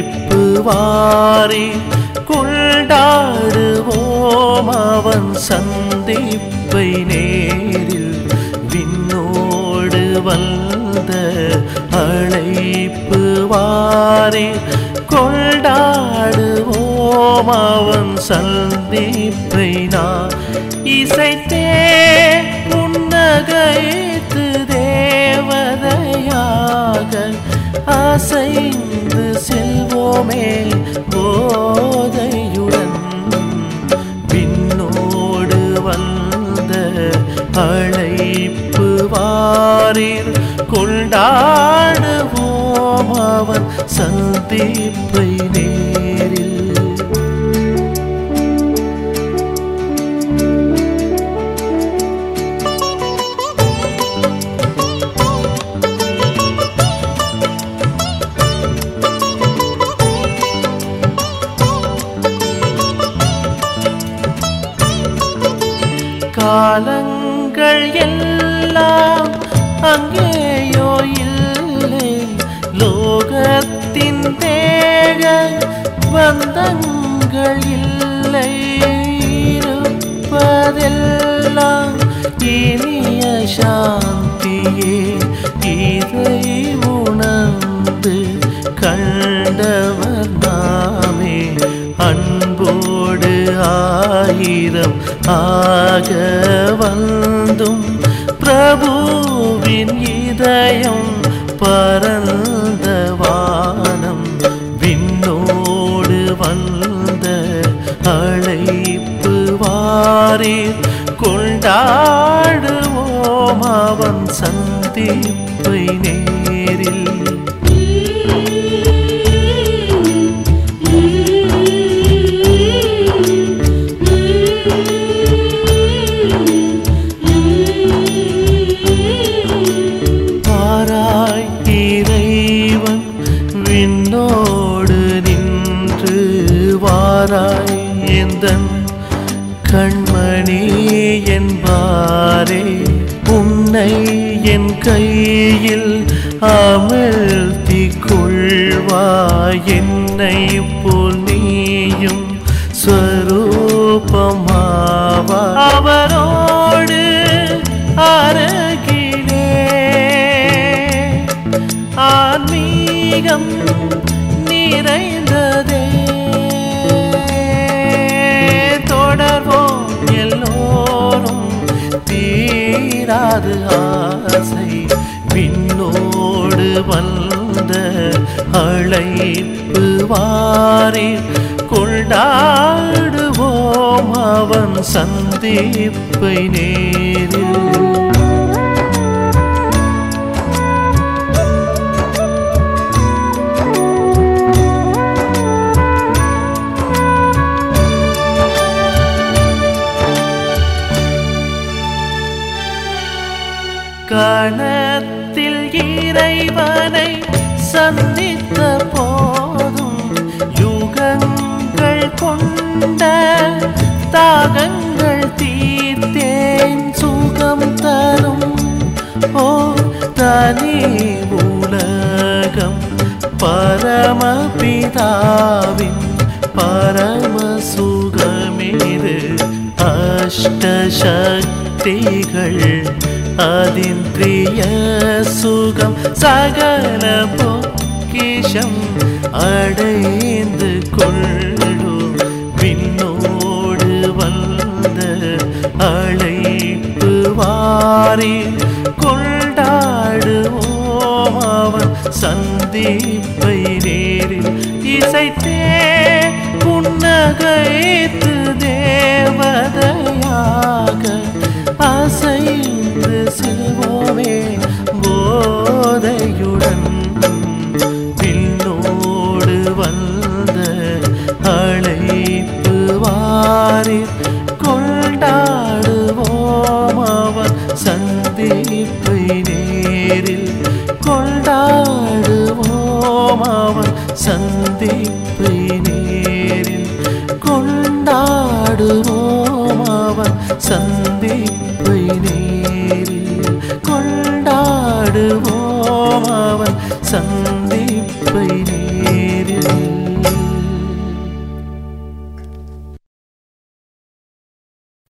அழைப்பு வாரி கொண்டாடுவோம் அவன் சந்திப்பை நேரில் விண்ணோடு வந்த அழைப்பு வாரி கொண்டாடுவோம் அவன் சந்திப்பை நான் இசைத்தே புன்னகைத்து தேவதையாக அசைந்து செல்வோமே போதையுடன் பின்னோடு வந்த அழைப்பு வாரில் கொண்டாடுவோம் அவன் சந்திப்பை நேரில் காலங்கள் எல்லாம் அங்கேயோ இல்லை லோகத்தின் தேக பந்தங்கள் இல்லை இருப்பதெல்லாம் இனிய சாந்தியே இதை உணர்ந்து கண்டவர் நாமே அன்போடு ஆயிரம் ஆக வந்தும் பிரபுவின் இதயம் பரந்த வானம் விண்ணோடு வந்த அழைப்பு வாரில் கொண்டாடுவோம் அவன் சந்திப்பை நேரில் பாராய் இறைவன் விண்ணோடு நின்று வாராய் எந்தன் கண்மணி என்பாரே உன்னை என் கையில் அமிழ்த்தி கொள்வாய் என்னை போல் நீயும் ஸ்வரூபமாவா அவரோடு அருகிலே ஆன்மீகம் நிறைந்ததே தொடர்வோம் எல்லோரும் தீராது ஆசை விண்ணோடு வந்த அழைப்பு வாரி கொண்டாடுவோம் அவன் சந்திப்பை நேரில் கணத்தில் இறைவனை சந்தித்த போதும் யுகங்கள் கொண்ட தாகங்கள் தீர்த்தேன் சுகம் தரும் ஓ தனி உலகம் பரமபிதாவின் பரம சுகமிது அஷ்ட சக்திகள் அதிந்திரிய சுகம் சகல பொக்கிஷம் அடைந்து கொள்ளும் விண்ணோடு வந்த அழைப்பு வாரி கொண்டாடுவோம் அவன் சந்திப்பை நேரில் இசைத்தே புன்னகைத்து தேவதையாக அசைந்து செல்வோமே போதையுடன் விண்ணோடு வந்த அழைப்பு வாரி கொண்டாடுவோம் அவன் சந்திப்பை நேரில் கொண்டாடுவோம் அவன் சந்திப்பை நேரில் கொண்டாடுவோம் அவன் சந்திப்பை நேரில் கொண்டாடுவோம் அவன் சந்தி